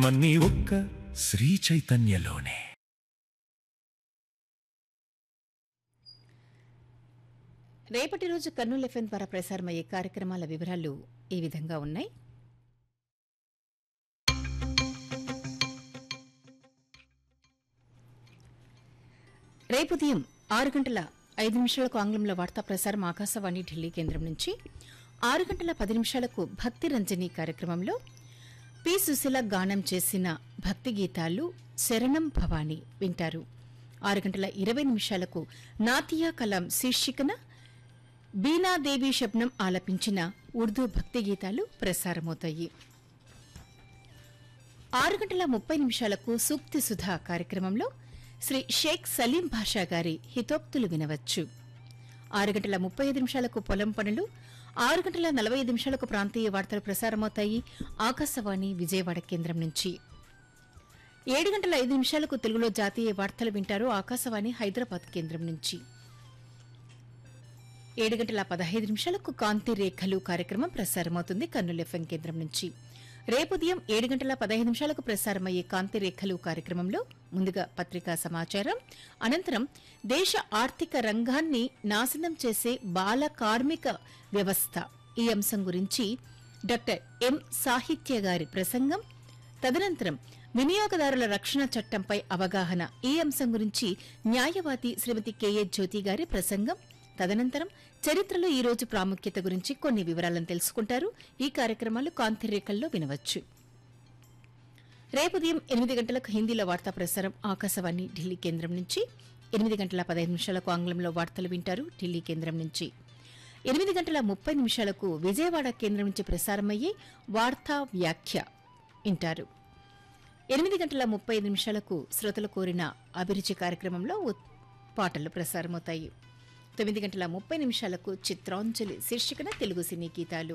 మన్నీ ఒక్క శ్రీ చైతన్యలోనే రేపటి రోజు కర్నూలు ఎఫ్ఎం ద్వారా ప్రసారమయ్యే కార్యక్రమాల వివరాలు ఈ విధంగా ఉన్నాయి రేపు ఉదయం ఆరు గంటల ఐదు నిమిషాలకు ఆంగ్లంలో వార్తా ప్రసారం ఆకాశవాణి ఢిల్లీ కేంద్రం నుంచి ఆరు గంటల పది నిమిషాలకు భక్తి రంజని కార్యక్రమంలో పి సుశీల గానం చేసిన భక్తి గీతాలు శరణం భవాని వింటారు ఆరు గంటల ఇరవై నిమిషాలకు నాతియా కలాం శీర్షికన బీనాదేవి శబ్నం ఆలపించిన ఉర్దూ భక్తి గీతాలు ప్రసారమవుతాయి ఆరు గంటల ముప్పై నిమిషాలకు సూక్తి సుధా కార్యక్రమంలో శ్రీ షేక్ సలీం భాషా గారి హితోక్తులు వినవచ్చు ఆరు గంటల ముప్పై ఐదు నిమిషాలకు పొలం పనులు ఆరు గంటల నలభై ఐదు నిమిషాలకు ప్రాంతీయ వార్తలు ప్రసారమవుతాయి ఆకాశవాణి విజయవాడ కేంద్రం నుంచి ఏడు గంటల ఐదు నిమిషాలకు తెలుగులో జాతీయ వార్తలు వింటారు ఆకాశవాణి హైదరాబాద్ కేంద్రం నుంచి ఏడు గంటల పదహైదు నిమిషాలకు కాంతి రేఖలు కార్యక్రమం ప్రసారమవుతుంది కర్నూలు ఎఫ్ఎం కేంద్రం నుంచి రేపు ఉదయం ఏడు గంటల పదహైదు నిమిషాలకు ప్రసారమయ్యే కాంతి రేఖలు కార్యక్రమంలో ముందుగా పత్రికా సమాచారం అనంతరం దేశ ఆర్థిక రంగాన్ని నాశనం చేసే బాల కార్మిక వ్యవస్థ ఈ అంశం గురించి డాక్టర్ ఎం సాహిత్య గారి ప్రసంగం తదనంతరం వినియోగదారుల రక్షణ చట్టంపై అవగాహన ఈ అంశం గురించి న్యాయవాది శ్రీమతి కెఏ జ్యోతి గారి ప్రసంగం తదనంతరం చరిత్రలో ఈ రోజు ప్రాముఖ్యత గురించి కొన్ని వివరాలను తెలుసుకుంటారు ఈ కార్యక్రమాలు కాంతిరేఖల్లో వినవచ్చు రేపు ఉదయం ఎనిమిది గంటలకు హిందీలో వార్తా ప్రసారం ఆకాశవాణి ఢిల్లీ కేంద్రం నుంచి ఎనిమిది గంటల పదహైదు నిమిషాలకు ఆంగ్లంలో వార్తలు వింటారు ఢిల్లీ కేంద్రం నుంచి ఎనిమిది గంటల ముప్పై నిమిషాలకు విజయవాడ కేంద్రం నుంచి ప్రసారమయ్యే వార్తా వ్యాఖ్య వింటారు ఎనిమిది గంటల ముప్పై ఐదు నిమిషాలకు శ్రోతలు కోరిన అభిరుచి కార్యక్రమంలో ఉత్- పాటలు ప్రసారమవుతాయి తొమ్మిది గంటల ముప్పై నిమిషాలకు చిత్రాంజలి శీర్షికన తెలుగు సినీ గీతాలు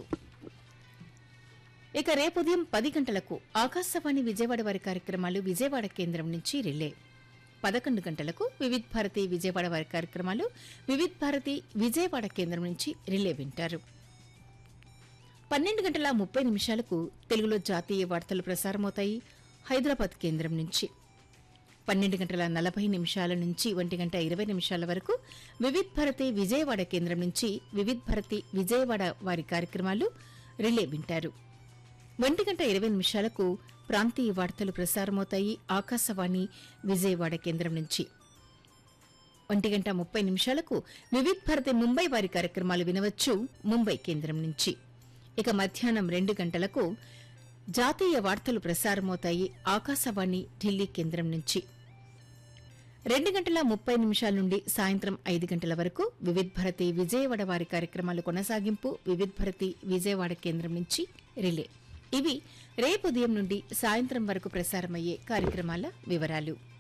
ఇక రేపు ఉదయం పది గంటలకు ఆకాశవాణి విజయవాడ వారి కార్యక్రమాలు విజయవాడ కేంద్రం నుంచి రిలే పదకొండు గంటలకు వివిధ్ భారతి విజయవాడ వారి కార్యక్రమాలు వివిధ్ భారతి విజయవాడ కేంద్రం నుంచి రిలే వింటారు పన్నెండు గంటల ముప్పై నిమిషాలకు తెలుగులో జాతీయ వార్తలు ప్రసారమవుతాయి హైదరాబాద్ కేంద్రం నుంచి పన్నెండు గంటల నలభై నిమిషాల నుంచి ఒంటి గంట ఇరవై నిమిషాల వరకు వివిధ్ భారతి విజయవాడ కేంద్రం నుంచి వివిధ్ భారతి విజయవాడ వారి కార్యక్రమాలు రిలే వింటారు ఒంటి గంట ఇరవై నిమిషాలకు ప్రాంతీయ వార్తలు ప్రసారమవుతాయి ఆకాశవాణి విజయవాడ కేంద్రం నుంచి ఒంటి గంట ముప్పై నిమిషాలకు వివిధ్ భారతి ముంబై వారి కార్యక్రమాలు వినవచ్చు ముంబై కేంద్రం నుంచి ఇక మధ్యాహ్నం రెండు గంటలకు జాతీయ వార్తలు ప్రసారమవుతాయి ఆకాశవాణి ఢిల్లీ కేంద్రం నుంచి రెండు గంటల ముప్పై నిమిషాల నుండి సాయంత్రం ఐదు గంటల వరకు వివిధ్ భారతి విజయవాడ వారి కార్యక్రమాలు కొనసాగింపు వివిధ్ భారతి విజయవాడ కేంద్రం నుంచి రిలే ఇవి రేపు ఉదయం నుండి సాయంత్రం వరకు ప్రసారమయ్యే కార్యక్రమాల వివరాలు